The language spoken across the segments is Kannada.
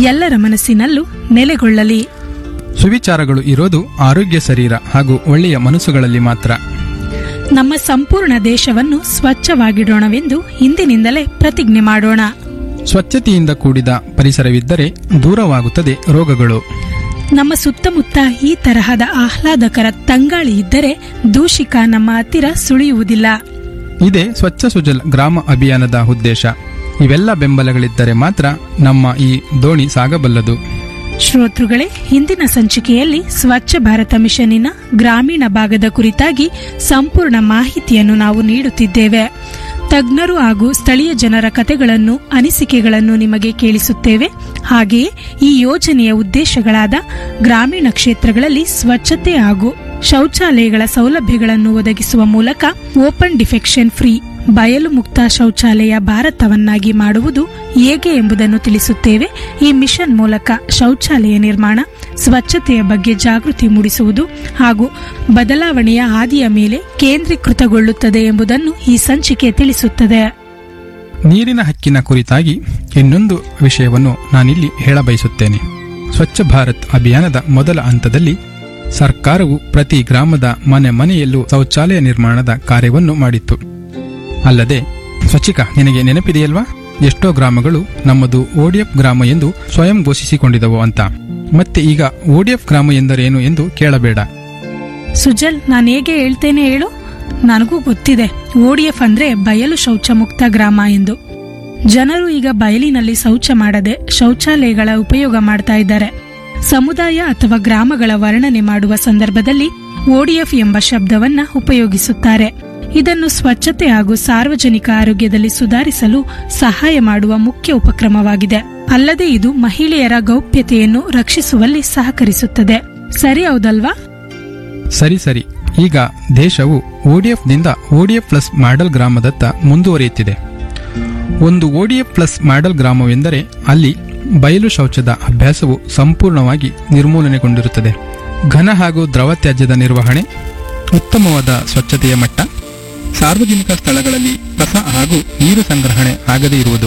ಎಲ್ಲರ ಮನಸ್ಸಿನಲ್ಲೂ ನೆಲೆಗೊಳ್ಳಲಿ ಸುವಿಚಾರಗಳು ಇರೋದು ಆರೋಗ್ಯ ಶರೀರ ಹಾಗೂ ಒಳ್ಳೆಯ ಮನಸ್ಸುಗಳಲ್ಲಿ ಮಾತ್ರ ನಮ್ಮ ಸಂಪೂರ್ಣ ದೇಶವನ್ನು ಸ್ವಚ್ಛವಾಗಿಡೋಣವೆಂದು ಇಂದಿನಿಂದಲೇ ಪ್ರತಿಜ್ಞೆ ಮಾಡೋಣ ಸ್ವಚ್ಛತೆಯಿಂದ ಕೂಡಿದ ಪರಿಸರವಿದ್ದರೆ ದೂರವಾಗುತ್ತದೆ ರೋಗಗಳು ನಮ್ಮ ಸುತ್ತಮುತ್ತ ಈ ತರಹದ ಆಹ್ಲಾದಕರ ತಂಗಾಳಿ ಇದ್ದರೆ ದೂಷಿಕ ನಮ್ಮ ಹತ್ತಿರ ಸುಳಿಯುವುದಿಲ್ಲ ಇದೇ ಸ್ವಚ್ಛ ಸುಜಲ್ ಗ್ರಾಮ ಅಭಿಯಾನದ ಉದ್ದೇಶ ಇವೆಲ್ಲ ಬೆಂಬಲಗಳಿದ್ದರೆ ಮಾತ್ರ ನಮ್ಮ ಈ ದೋಣಿ ಸಾಗಬಲ್ಲದು ಶ್ರೋತೃಗಳೇ ಹಿಂದಿನ ಸಂಚಿಕೆಯಲ್ಲಿ ಸ್ವಚ್ಛ ಭಾರತ ಮಿಷನ್ನಿನ ಗ್ರಾಮೀಣ ಭಾಗದ ಕುರಿತಾಗಿ ಸಂಪೂರ್ಣ ಮಾಹಿತಿಯನ್ನು ನಾವು ನೀಡುತ್ತಿದ್ದೇವೆ ತಜ್ಞರು ಹಾಗೂ ಸ್ಥಳೀಯ ಜನರ ಕಥೆಗಳನ್ನು ಅನಿಸಿಕೆಗಳನ್ನು ನಿಮಗೆ ಕೇಳಿಸುತ್ತೇವೆ ಹಾಗೆಯೇ ಈ ಯೋಜನೆಯ ಉದ್ದೇಶಗಳಾದ ಗ್ರಾಮೀಣ ಕ್ಷೇತ್ರಗಳಲ್ಲಿ ಸ್ವಚ್ಛತೆ ಹಾಗೂ ಶೌಚಾಲಯಗಳ ಸೌಲಭ್ಯಗಳನ್ನು ಒದಗಿಸುವ ಮೂಲಕ ಓಪನ್ ಡಿಫೆಕ್ಷನ್ ಫ್ರೀ ಬಯಲು ಮುಕ್ತ ಶೌಚಾಲಯ ಭಾರತವನ್ನಾಗಿ ಮಾಡುವುದು ಹೇಗೆ ಎಂಬುದನ್ನು ತಿಳಿಸುತ್ತೇವೆ ಈ ಮಿಷನ್ ಮೂಲಕ ಶೌಚಾಲಯ ನಿರ್ಮಾಣ ಸ್ವಚ್ಛತೆಯ ಬಗ್ಗೆ ಜಾಗೃತಿ ಮೂಡಿಸುವುದು ಹಾಗೂ ಬದಲಾವಣೆಯ ಹಾದಿಯ ಮೇಲೆ ಕೇಂದ್ರೀಕೃತಗೊಳ್ಳುತ್ತದೆ ಎಂಬುದನ್ನು ಈ ಸಂಚಿಕೆ ತಿಳಿಸುತ್ತದೆ ನೀರಿನ ಹಕ್ಕಿನ ಕುರಿತಾಗಿ ಇನ್ನೊಂದು ವಿಷಯವನ್ನು ನಾನಿಲ್ಲಿ ಹೇಳಬಯಸುತ್ತೇನೆ ಸ್ವಚ್ಛ ಭಾರತ್ ಅಭಿಯಾನದ ಮೊದಲ ಹಂತದಲ್ಲಿ ಸರ್ಕಾರವು ಪ್ರತಿ ಗ್ರಾಮದ ಮನೆ ಮನೆಯಲ್ಲೂ ಶೌಚಾಲಯ ನಿರ್ಮಾಣದ ಕಾರ್ಯವನ್ನು ಮಾಡಿತ್ತು ಅಲ್ಲದೆ ಸ್ವಚ್ಛಿಕ ನಿನಗೆ ನೆನಪಿದೆಯಲ್ವಾ ಎಷ್ಟೋ ಗ್ರಾಮಗಳು ನಮ್ಮದು ಓಡಿಎಫ್ ಗ್ರಾಮ ಎಂದು ಸ್ವಯಂ ಘೋಷಿಸಿಕೊಂಡಿದವು ಅಂತ ಮತ್ತೆ ಈಗ ಓಡಿಎಫ್ ಗ್ರಾಮ ಎಂದರೇನು ಎಂದು ಕೇಳಬೇಡ ಸುಜಲ್ ನಾನು ಹೇಗೆ ಹೇಳ್ತೇನೆ ಹೇಳು ನನಗೂ ಗೊತ್ತಿದೆ ಓಡಿಎಫ್ ಅಂದ್ರೆ ಬಯಲು ಶೌಚ ಮುಕ್ತ ಗ್ರಾಮ ಎಂದು ಜನರು ಈಗ ಬಯಲಿನಲ್ಲಿ ಶೌಚ ಮಾಡದೆ ಶೌಚಾಲಯಗಳ ಉಪಯೋಗ ಮಾಡ್ತಾ ಇದ್ದಾರೆ ಸಮುದಾಯ ಅಥವಾ ಗ್ರಾಮಗಳ ವರ್ಣನೆ ಮಾಡುವ ಸಂದರ್ಭದಲ್ಲಿ ಓಡಿಎಫ್ ಎಂಬ ಶಬ್ದವನ್ನ ಉಪಯೋಗಿಸುತ್ತಾರೆ ಇದನ್ನು ಸ್ವಚ್ಛತೆ ಹಾಗೂ ಸಾರ್ವಜನಿಕ ಆರೋಗ್ಯದಲ್ಲಿ ಸುಧಾರಿಸಲು ಸಹಾಯ ಮಾಡುವ ಮುಖ್ಯ ಉಪಕ್ರಮವಾಗಿದೆ ಅಲ್ಲದೆ ಇದು ಮಹಿಳೆಯರ ಗೌಪ್ಯತೆಯನ್ನು ರಕ್ಷಿಸುವಲ್ಲಿ ಸಹಕರಿಸುತ್ತದೆ ಸರಿ ಹೌದಲ್ವಾ ಸರಿ ಸರಿ ಈಗ ದೇಶವು ಓಡಿಎಫ್ನಿಂದ ಓಡಿಎಫ್ ಪ್ಲಸ್ ಮಾಡೆಲ್ ಗ್ರಾಮದತ್ತ ಮುಂದುವರಿಯುತ್ತಿದೆ ಒಂದು ಓಡಿಎಫ್ ಪ್ಲಸ್ ಮಾಡೆಲ್ ಗ್ರಾಮವೆಂದರೆ ಅಲ್ಲಿ ಬಯಲು ಶೌಚದ ಅಭ್ಯಾಸವು ಸಂಪೂರ್ಣವಾಗಿ ನಿರ್ಮೂಲನೆಗೊಂಡಿರುತ್ತದೆ ಘನ ಹಾಗೂ ದ್ರವ ತ್ಯಾಜ್ಯದ ನಿರ್ವಹಣೆ ಉತ್ತಮವಾದ ಸ್ವಚ್ಛತೆಯ ಮಟ್ಟ ಸಾರ್ವಜನಿಕ ಸ್ಥಳಗಳಲ್ಲಿ ಕಸ ಹಾಗೂ ನೀರು ಸಂಗ್ರಹಣೆ ಆಗದೇ ಇರುವುದು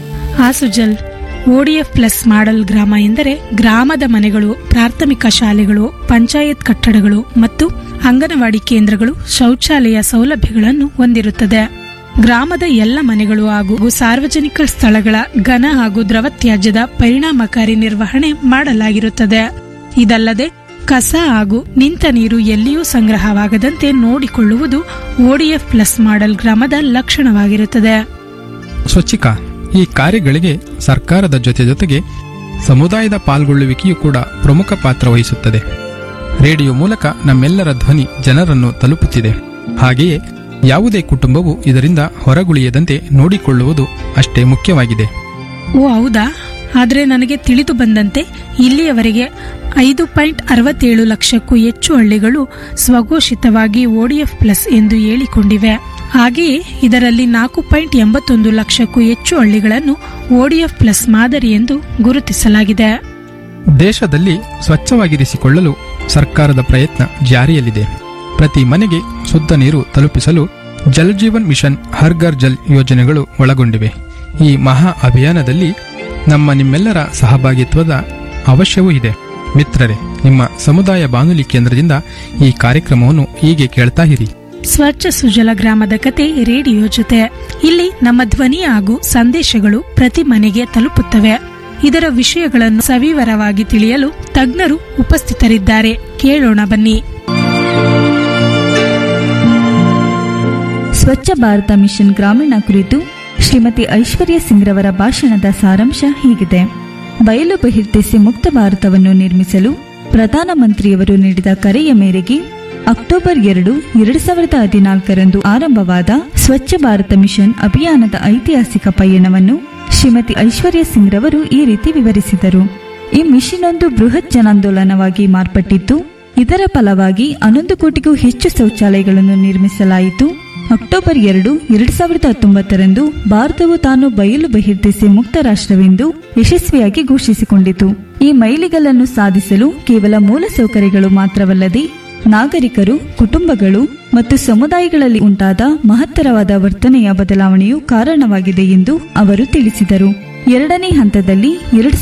ಆ ಸುಜಲ್ ಓಡಿಎಫ್ ಪ್ಲಸ್ ಮಾಡೆಲ್ ಗ್ರಾಮ ಎಂದರೆ ಗ್ರಾಮದ ಮನೆಗಳು ಪ್ರಾಥಮಿಕ ಶಾಲೆಗಳು ಪಂಚಾಯತ್ ಕಟ್ಟಡಗಳು ಮತ್ತು ಅಂಗನವಾಡಿ ಕೇಂದ್ರಗಳು ಶೌಚಾಲಯ ಸೌಲಭ್ಯಗಳನ್ನು ಹೊಂದಿರುತ್ತದೆ ಗ್ರಾಮದ ಎಲ್ಲ ಮನೆಗಳು ಹಾಗೂ ಸಾರ್ವಜನಿಕ ಸ್ಥಳಗಳ ಘನ ಹಾಗೂ ದ್ರವ ತ್ಯಾಜ್ಯದ ಪರಿಣಾಮಕಾರಿ ನಿರ್ವಹಣೆ ಮಾಡಲಾಗಿರುತ್ತದೆ ಇದಲ್ಲದೆ ಕಸ ಹಾಗೂ ನಿಂತ ನೀರು ಎಲ್ಲಿಯೂ ಸಂಗ್ರಹವಾಗದಂತೆ ನೋಡಿಕೊಳ್ಳುವುದು ಓಡಿಎಫ್ ಪ್ಲಸ್ ಮಾಡೆಲ್ ಗ್ರಾಮದ ಲಕ್ಷಣವಾಗಿರುತ್ತದೆ ಸ್ವಚ್ಛಿಕ ಈ ಕಾರ್ಯಗಳಿಗೆ ಸರ್ಕಾರದ ಜೊತೆ ಜೊತೆಗೆ ಸಮುದಾಯದ ಪಾಲ್ಗೊಳ್ಳುವಿಕೆಯೂ ಕೂಡ ಪ್ರಮುಖ ಪಾತ್ರ ವಹಿಸುತ್ತದೆ ರೇಡಿಯೋ ಮೂಲಕ ನಮ್ಮೆಲ್ಲರ ಧ್ವನಿ ಜನರನ್ನು ತಲುಪುತ್ತಿದೆ ಹಾಗೆಯೇ ಯಾವುದೇ ಕುಟುಂಬವು ಇದರಿಂದ ಹೊರಗುಳಿಯದಂತೆ ನೋಡಿಕೊಳ್ಳುವುದು ಅಷ್ಟೇ ಮುಖ್ಯವಾಗಿದೆ ಓ ಹೌದಾ ಆದರೆ ನನಗೆ ತಿಳಿದು ಬಂದಂತೆ ಇಲ್ಲಿಯವರೆಗೆ ಐದು ಪಾಯಿಂಟ್ ಅರವತ್ತೇಳು ಲಕ್ಷಕ್ಕೂ ಹೆಚ್ಚು ಹಳ್ಳಿಗಳು ಸ್ವಘೋಷಿತವಾಗಿ ಓಡಿಎಫ್ ಪ್ಲಸ್ ಎಂದು ಹೇಳಿಕೊಂಡಿವೆ ಹಾಗೆಯೇ ಇದರಲ್ಲಿ ನಾಲ್ಕು ಪಾಯಿಂಟ್ ಎಂಬತ್ತೊಂದು ಲಕ್ಷಕ್ಕೂ ಹೆಚ್ಚು ಹಳ್ಳಿಗಳನ್ನು ಓಡಿಎಫ್ ಪ್ಲಸ್ ಮಾದರಿ ಎಂದು ಗುರುತಿಸಲಾಗಿದೆ ದೇಶದಲ್ಲಿ ಸ್ವಚ್ಛವಾಗಿರಿಸಿಕೊಳ್ಳಲು ಸರ್ಕಾರದ ಪ್ರಯತ್ನ ಜಾರಿಯಲ್ಲಿದೆ ಪ್ರತಿ ಮನೆಗೆ ಶುದ್ಧ ನೀರು ತಲುಪಿಸಲು ಜಲ್ ಜೀವನ್ ಮಿಷನ್ ಹರ್ ಘರ್ ಜಲ್ ಯೋಜನೆಗಳು ಒಳಗೊಂಡಿವೆ ಈ ಮಹಾ ಅಭಿಯಾನದಲ್ಲಿ ನಮ್ಮ ನಿಮ್ಮೆಲ್ಲರ ಸಹಭಾಗಿತ್ವದ ಅವಶ್ಯವೂ ಇದೆ ಮಿತ್ರರೇ ನಿಮ್ಮ ಸಮುದಾಯ ಬಾನುಲಿ ಕೇಂದ್ರದಿಂದ ಈ ಕಾರ್ಯಕ್ರಮವನ್ನು ಹೀಗೆ ಕೇಳ್ತಾ ಇರಿ ಸ್ವಚ್ಛ ಸುಜಲ ಗ್ರಾಮದ ಕತೆ ರೇಡಿಯೋ ಜೊತೆ ಇಲ್ಲಿ ನಮ್ಮ ಧ್ವನಿ ಹಾಗೂ ಸಂದೇಶಗಳು ಪ್ರತಿ ಮನೆಗೆ ತಲುಪುತ್ತವೆ ಇದರ ವಿಷಯಗಳನ್ನು ಸವಿವರವಾಗಿ ತಿಳಿಯಲು ತಜ್ಞರು ಉಪಸ್ಥಿತರಿದ್ದಾರೆ ಕೇಳೋಣ ಬನ್ನಿ ಸ್ವಚ್ಛ ಭಾರತ ಮಿಷನ್ ಗ್ರಾಮೀಣ ಕುರಿತು ಶ್ರೀಮತಿ ಐಶ್ವರ್ಯ ಸಿಂಗ್ರವರ ಭಾಷಣದ ಸಾರಾಂಶ ಹೀಗಿದೆ ಬಯಲು ಬಹಿರ್ದೆಸೆ ಮುಕ್ತ ಭಾರತವನ್ನು ನಿರ್ಮಿಸಲು ಪ್ರಧಾನಮಂತ್ರಿಯವರು ನೀಡಿದ ಕರೆಯ ಮೇರೆಗೆ ಅಕ್ಟೋಬರ್ ಎರಡು ಎರಡು ಸಾವಿರದ ಹದಿನಾಲ್ಕರಂದು ಆರಂಭವಾದ ಸ್ವಚ್ಛ ಭಾರತ ಮಿಷನ್ ಅಭಿಯಾನದ ಐತಿಹಾಸಿಕ ಪಯಣವನ್ನು ಶ್ರೀಮತಿ ಐಶ್ವರ್ಯ ಸಿಂಗ್ರವರು ಈ ರೀತಿ ವಿವರಿಸಿದರು ಈ ಮಿಷನ್ ಒಂದು ಬೃಹತ್ ಜನಾಂದೋಲನವಾಗಿ ಮಾರ್ಪಟ್ಟಿದ್ದು ಇದರ ಫಲವಾಗಿ ಹನ್ನೊಂದು ಕೋಟಿಗೂ ಹೆಚ್ಚು ಶೌಚಾಲಯಗಳನ್ನು ನಿರ್ಮಿಸಲಾಯಿತು ಅಕ್ಟೋಬರ್ ಎರಡು ಎರಡು ಸಾವಿರದ ಹತ್ತೊಂಬತ್ತರಂದು ಭಾರತವು ತಾನು ಬಯಲು ಬಹಿರ್ದೆಸೆ ಮುಕ್ತ ರಾಷ್ಟ್ರವೆಂದು ಯಶಸ್ವಿಯಾಗಿ ಘೋಷಿಸಿಕೊಂಡಿತು ಈ ಮೈಲಿಗಲ್ಲನ್ನು ಸಾಧಿಸಲು ಕೇವಲ ಮೂಲಸೌಕರ್ಯಗಳು ಮಾತ್ರವಲ್ಲದೆ ನಾಗರಿಕರು ಕುಟುಂಬಗಳು ಮತ್ತು ಸಮುದಾಯಗಳಲ್ಲಿ ಉಂಟಾದ ಮಹತ್ತರವಾದ ವರ್ತನೆಯ ಬದಲಾವಣೆಯು ಕಾರಣವಾಗಿದೆ ಎಂದು ಅವರು ತಿಳಿಸಿದರು ಎರಡನೇ ಹಂತದಲ್ಲಿ ಎರಡು